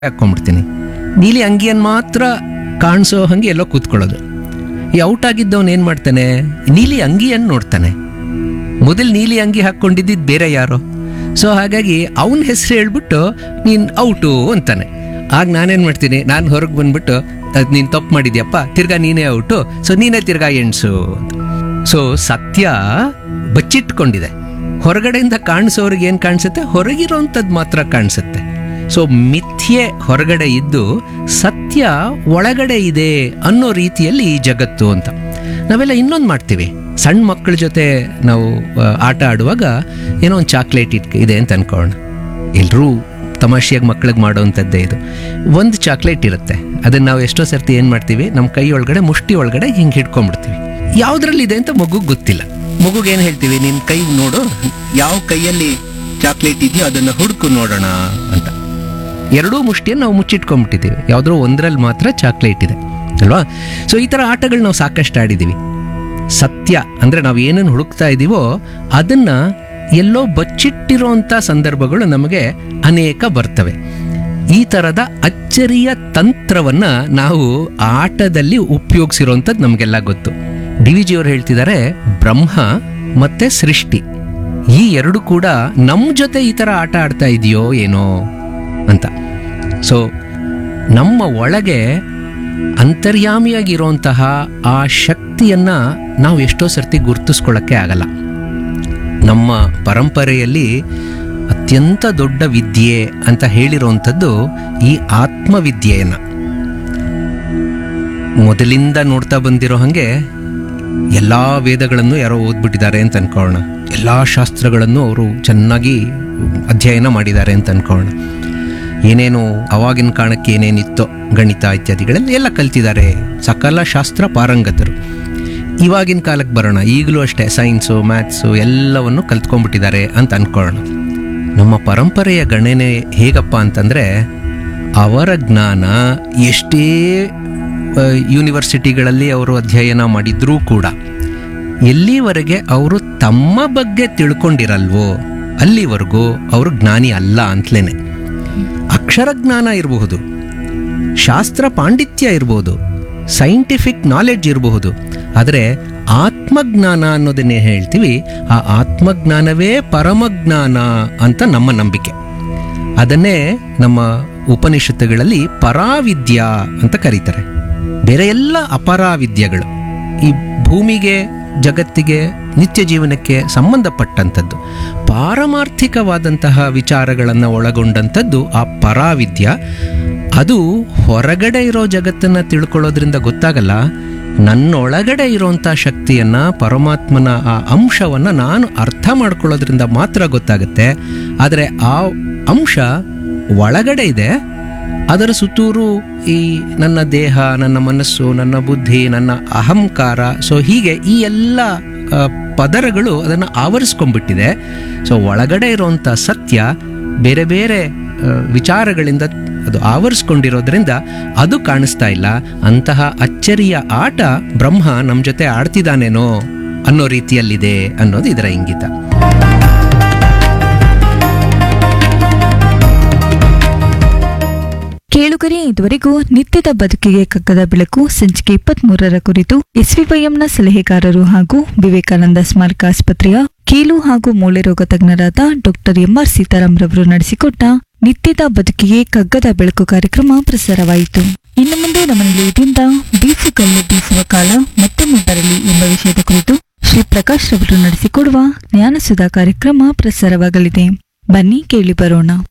ಹಾಕ್ಕೊಂಡ್ಬಿಡ್ತೀನಿ ನೀಲಿ ಅಂಗಿಯನ್ನು ಮಾತ್ರ ಕಾಣಿಸೋ ಹಂಗೆ ಎಲ್ಲೋ ಕೂತ್ಕೊಳ್ಳೋದು ಈ ಔಟ್ ಆಗಿದ್ದವನು ಏನು ಮಾಡ್ತಾನೆ ನೀಲಿ ಅಂಗಿಯನ್ನು ನೋಡ್ತಾನೆ ಮೊದಲು ನೀಲಿ ಅಂಗಿ ಹಾಕ್ಕೊಂಡಿದ್ದಿದ್ದು ಬೇರೆ ಯಾರೋ ಸೊ ಹಾಗಾಗಿ ಅವನ ಹೆಸರು ಹೇಳ್ಬಿಟ್ಟು ನೀನು ಔಟು ಅಂತಾನೆ ಆಗ ನಾನೇನು ಮಾಡ್ತೀನಿ ನಾನು ಹೊರಗೆ ಬಂದ್ಬಿಟ್ಟು ಅದು ನೀನು ತಪ್ಪು ಮಾಡಿದ್ಯಪ್ಪ ತಿರ್ಗಾ ನೀನೇ ಔಟು ಸೊ ನೀನೇ ತಿರ್ಗಾ ಎಣ್ಸು ಅಂತ ಸೊ ಸತ್ಯ ಬಚ್ಚಿಟ್ಕೊಂಡಿದೆ ಹೊರಗಡೆಯಿಂದ ಕಾಣಿಸೋರಿಗೆ ಏನು ಕಾಣಿಸುತ್ತೆ ಹೊರಗಿರೋಂಥದ್ದು ಮಾತ್ರ ಕಾಣಿಸುತ್ತೆ ಸೊ ಮಿಥ್ಯೆ ಹೊರಗಡೆ ಇದ್ದು ಸತ್ಯ ಒಳಗಡೆ ಇದೆ ಅನ್ನೋ ರೀತಿಯಲ್ಲಿ ಈ ಜಗತ್ತು ಅಂತ ನಾವೆಲ್ಲ ಇನ್ನೊಂದು ಮಾಡ್ತೀವಿ ಸಣ್ಣ ಮಕ್ಕಳ ಜೊತೆ ನಾವು ಆ, ಆಟ ಆಡುವಾಗ ಏನೋ ಒಂದು ಚಾಕ್ಲೇಟ್ ಇಟ್ ಇದೆ ಅಂತ ಅನ್ಕೊಳ್ಳೋಣ ಎಲ್ಲರೂ ತಮಾಷೆಯಾಗಿ ಮಕ್ಳಿಗೆ ಮಾಡೋವಂಥದ್ದೇ ಇದು ಒಂದು ಚಾಕ್ಲೇಟ್ ಇರುತ್ತೆ ಅದನ್ನು ನಾವು ಎಷ್ಟೋ ಸರ್ತಿ ಏನು ಮಾಡ್ತೀವಿ ನಮ್ಮ ಕೈ ಒಳಗಡೆ ಮುಷ್ಟಿ ಒಳಗಡೆ ಹಿಂಗೆ ಹಿಡ್ಕೊಂಡ್ಬಿಡ್ತೀವಿ ಯಾವುದ್ರಲ್ಲಿದೆ ಅಂತ ಮಗುಗೆ ಗೊತ್ತಿಲ್ಲ ಮಗುಗೆ ಏನು ಹೇಳ್ತೀವಿ ನಿನ್ನ ಕೈ ನೋಡು ಯಾವ ಕೈಯಲ್ಲಿ ಚಾಕ್ಲೇಟ್ ಇದೆಯೋ ಅದನ್ನು ಹುಡುಕು ನೋಡೋಣ ಅಂತ ಎರಡೂ ಮುಷ್ಟಿಯನ್ನು ನಾವು ಮುಚ್ಚಿಟ್ಕೊಂಡ್ಬಿಟ್ಟಿದ್ದೀವಿ ಯಾವುದೋ ಒಂದರಲ್ಲಿ ಮಾತ್ರ ಚಾಕ್ಲೇಟ್ ಇದೆ ಅಲ್ವಾ ಸೊ ಈ ಥರ ಆಟಗಳು ನಾವು ಸಾಕಷ್ಟು ಆಡಿದ್ದೀವಿ ಸತ್ಯ ಅಂದರೆ ನಾವು ಏನನ್ನು ಹುಡುಕ್ತಾ ಇದ್ದೀವೋ ಅದನ್ನು ಎಲ್ಲೋ ಬಚ್ಚಿಟ್ಟಿರೋಂಥ ಸಂದರ್ಭಗಳು ನಮಗೆ ಅನೇಕ ಬರ್ತವೆ ಈ ಥರದ ಅಚ್ಚರಿಯ ತಂತ್ರವನ್ನು ನಾವು ಆಟದಲ್ಲಿ ಉಪಯೋಗಿಸಿರೋಂಥದ್ದು ನಮಗೆಲ್ಲ ಗೊತ್ತು ಡಿ ವಿ ಜಿಯವರು ಹೇಳ್ತಿದ್ದಾರೆ ಬ್ರಹ್ಮ ಮತ್ತೆ ಸೃಷ್ಟಿ ಈ ಎರಡು ಕೂಡ ನಮ್ಮ ಜೊತೆ ಈ ಥರ ಆಟ ಆಡ್ತಾ ಇದೆಯೋ ಏನೋ ಅಂತ ಸೊ ನಮ್ಮ ಒಳಗೆ ಅಂತರ್ಯಾಮಿಯಾಗಿರುವಂತಹ ಆ ಶಕ್ತಿಯನ್ನ ನಾವು ಎಷ್ಟೋ ಸರ್ತಿ ಗುರುತಿಸ್ಕೊಳ್ಳೋಕ್ಕೆ ಆಗಲ್ಲ ನಮ್ಮ ಪರಂಪರೆಯಲ್ಲಿ ಅತ್ಯಂತ ದೊಡ್ಡ ವಿದ್ಯೆ ಅಂತ ಹೇಳಿರುವಂಥದ್ದು ಈ ಆತ್ಮವಿದ್ಯೆಯನ್ನು ಮೊದಲಿಂದ ನೋಡ್ತಾ ಬಂದಿರೋ ಹಾಗೆ ಎಲ್ಲ ವೇದಗಳನ್ನು ಯಾರೋ ಓದ್ಬಿಟ್ಟಿದ್ದಾರೆ ಅಂತ ಅನ್ಕೊಳ್ಳೋಣ ಎಲ್ಲ ಶಾಸ್ತ್ರಗಳನ್ನು ಅವರು ಚೆನ್ನಾಗಿ ಅಧ್ಯಯನ ಮಾಡಿದ್ದಾರೆ ಅಂತ ಅನ್ಕೊಳ್ಳೋಣ ಏನೇನು ಅವಾಗಿನ ಕಾಲಕ್ಕೆ ಏನೇನಿತ್ತೋ ಗಣಿತ ಇತ್ಯಾದಿಗಳೆಲ್ಲ ಎಲ್ಲ ಕಲ್ತಿದ್ದಾರೆ ಸಕಲ ಶಾಸ್ತ್ರ ಪಾರಂಗತರು ಇವಾಗಿನ ಕಾಲಕ್ಕೆ ಬರೋಣ ಈಗಲೂ ಅಷ್ಟೇ ಸೈನ್ಸು ಮ್ಯಾಥ್ಸು ಎಲ್ಲವನ್ನು ಕಲ್ತ್ಕೊಂಡ್ಬಿಟ್ಟಿದ್ದಾರೆ ಅಂತ ಅನ್ಕೊಳ್ಳೋಣ ನಮ್ಮ ಪರಂಪರೆಯ ಗಣನೆ ಹೇಗಪ್ಪ ಅಂತಂದರೆ ಅವರ ಜ್ಞಾನ ಎಷ್ಟೇ ಆ, ಯೂನಿವರ್ಸಿಟಿಗಳಲ್ಲಿ ಅವರು ಅಧ್ಯಯನ ಮಾಡಿದ್ರೂ ಕೂಡ ಎಲ್ಲಿವರೆಗೆ ಅವರು ತಮ್ಮ ಬಗ್ಗೆ ತಿಳ್ಕೊಂಡಿರಲ್ವೋ ಅಲ್ಲಿವರೆಗೂ ಅವರು ಜ್ಞಾನಿ ಅಲ್ಲ ಅಂತಲೇನೆ ಅಕ್ಷರ ಜ್ಞಾನ ಇರಬಹುದು ಶಾಸ್ತ್ರ ಪಾಂಡಿತ್ಯ ಇರಬಹುದು ಸೈಂಟಿಫಿಕ್ ನಾಲೆಡ್ಜ್ ಇರಬಹುದು ಆದರೆ ಆತ್ಮಜ್ಞಾನ ಅನ್ನೋದನ್ನೇ ಹೇಳ್ತೀವಿ ಆ ಆತ್ಮಜ್ಞಾನವೇ ಪರಮಜ್ಞಾನ ಅಂತ ನಮ್ಮ ನಂಬಿಕೆ ಅದನ್ನೇ ನಮ್ಮ ಉಪನಿಷತ್ತುಗಳಲ್ಲಿ ಪರಾವಿದ್ಯಾ ಅಂತ ಕರೀತಾರೆ ಬೇರೆ ಎಲ್ಲ ಅಪರಾವಿದ್ಯೆಗಳು ಈ ಭೂಮಿಗೆ ಜಗತ್ತಿಗೆ ನಿತ್ಯ ಜೀವನಕ್ಕೆ ಸಂಬಂಧಪಟ್ಟಂಥದ್ದು ಪಾರಮಾರ್ಥಿಕವಾದಂತಹ ವಿಚಾರಗಳನ್ನು ಒಳಗೊಂಡಂಥದ್ದು ಆ ಪರಾವಿದ್ಯ ಅದು ಹೊರಗಡೆ ಇರೋ ಜಗತ್ತನ್ನು ತಿಳ್ಕೊಳ್ಳೋದ್ರಿಂದ ಗೊತ್ತಾಗಲ್ಲ ನನ್ನೊಳಗಡೆ ಇರೋಂಥ ಶಕ್ತಿಯನ್ನ ಪರಮಾತ್ಮನ ಆ ಅಂಶವನ್ನು ನಾನು ಅರ್ಥ ಮಾಡ್ಕೊಳ್ಳೋದ್ರಿಂದ ಮಾತ್ರ ಗೊತ್ತಾಗುತ್ತೆ ಆದರೆ ಆ ಅಂಶ ಒಳಗಡೆ ಇದೆ ಅದರ ಸುತ್ತೂರು ಈ ನನ್ನ ದೇಹ ನನ್ನ ಮನಸ್ಸು ನನ್ನ ಬುದ್ಧಿ ನನ್ನ ಅಹಂಕಾರ ಸೊ ಹೀಗೆ ಈ ಎಲ್ಲ ಆ, ಪದರಗಳು ಅದನ್ನು ಆವರಿಸ್ಕೊಂಡ್ಬಿಟ್ಟಿದೆ ಸೊ ಒಳಗಡೆ ಇರುವಂಥ ಸತ್ಯ ಬೇರೆ ಬೇರೆ ಆ, ವಿಚಾರಗಳಿಂದ ಅದು ಆವರಿಸ್ಕೊಂಡಿರೋದ್ರಿಂದ ಅದು ಕಾಣಿಸ್ತಾ ಇಲ್ಲ ಅಂತಹ ಅಚ್ಚರಿಯ ಆಟ ಬ್ರಹ್ಮ ನಮ್ಮ ಜೊತೆ ಆಡ್ತಿದ್ದಾನೇನೋ ಅನ್ನೋ ರೀತಿಯಲ್ಲಿದೆ ಅನ್ನೋದು ಇದರ ಇಂಗಿತ ಕೇಳುಗರೆ ಇದುವರೆಗೂ ನಿತ್ಯದ ಬದುಕಿಗೆ ಕಗ್ಗದ ಬೆಳಕು ಸಂಚಿಕೆ ಇಪ್ಪತ್ತ್ ಮೂರರ ಕುರಿತು ಎಸ್ವಿವೈಎಂನ ಸಲಹೆಗಾರರು ಹಾಗೂ ವಿವೇಕಾನಂದ ಸ್ಮಾರಕ ಆಸ್ಪತ್ರೆಯ ಕೀಲು ಹಾಗೂ ಮೂಳೆ ರೋಗ ತಜ್ಞರಾದ ಡಾಕ್ಟರ್ ಎಂಆರ್ ಸೀತಾರಾಮ್ ರವರು ನಡೆಸಿಕೊಟ್ಟ ನಿತ್ಯದ ಬದುಕಿಗೆ ಕಗ್ಗದ ಬೆಳಕು ಕಾರ್ಯಕ್ರಮ ಪ್ರಸಾರವಾಯಿತು ಇನ್ನು ಮುಂದೆ ನಮ್ಮ ನಿಲಯದಿಂದ ಬೀಸುಗಲ್ಲು ಬೀಸುವ ಕಾಲ ಮತ್ತೊಮ್ಮೆ ಬರಲಿ ಎಂಬ ವಿಷಯದ ಕುರಿತು ಶ್ರೀ ಪ್ರಕಾಶ್ ರವರು ನಡೆಸಿಕೊಡುವ ಜ್ಞಾನಸುಧಾ ಕಾರ್ಯಕ್ರಮ ಪ್ರಸಾರವಾಗಲಿದೆ ಬನ್ನಿ ಕೇಳಿ ಬರೋಣ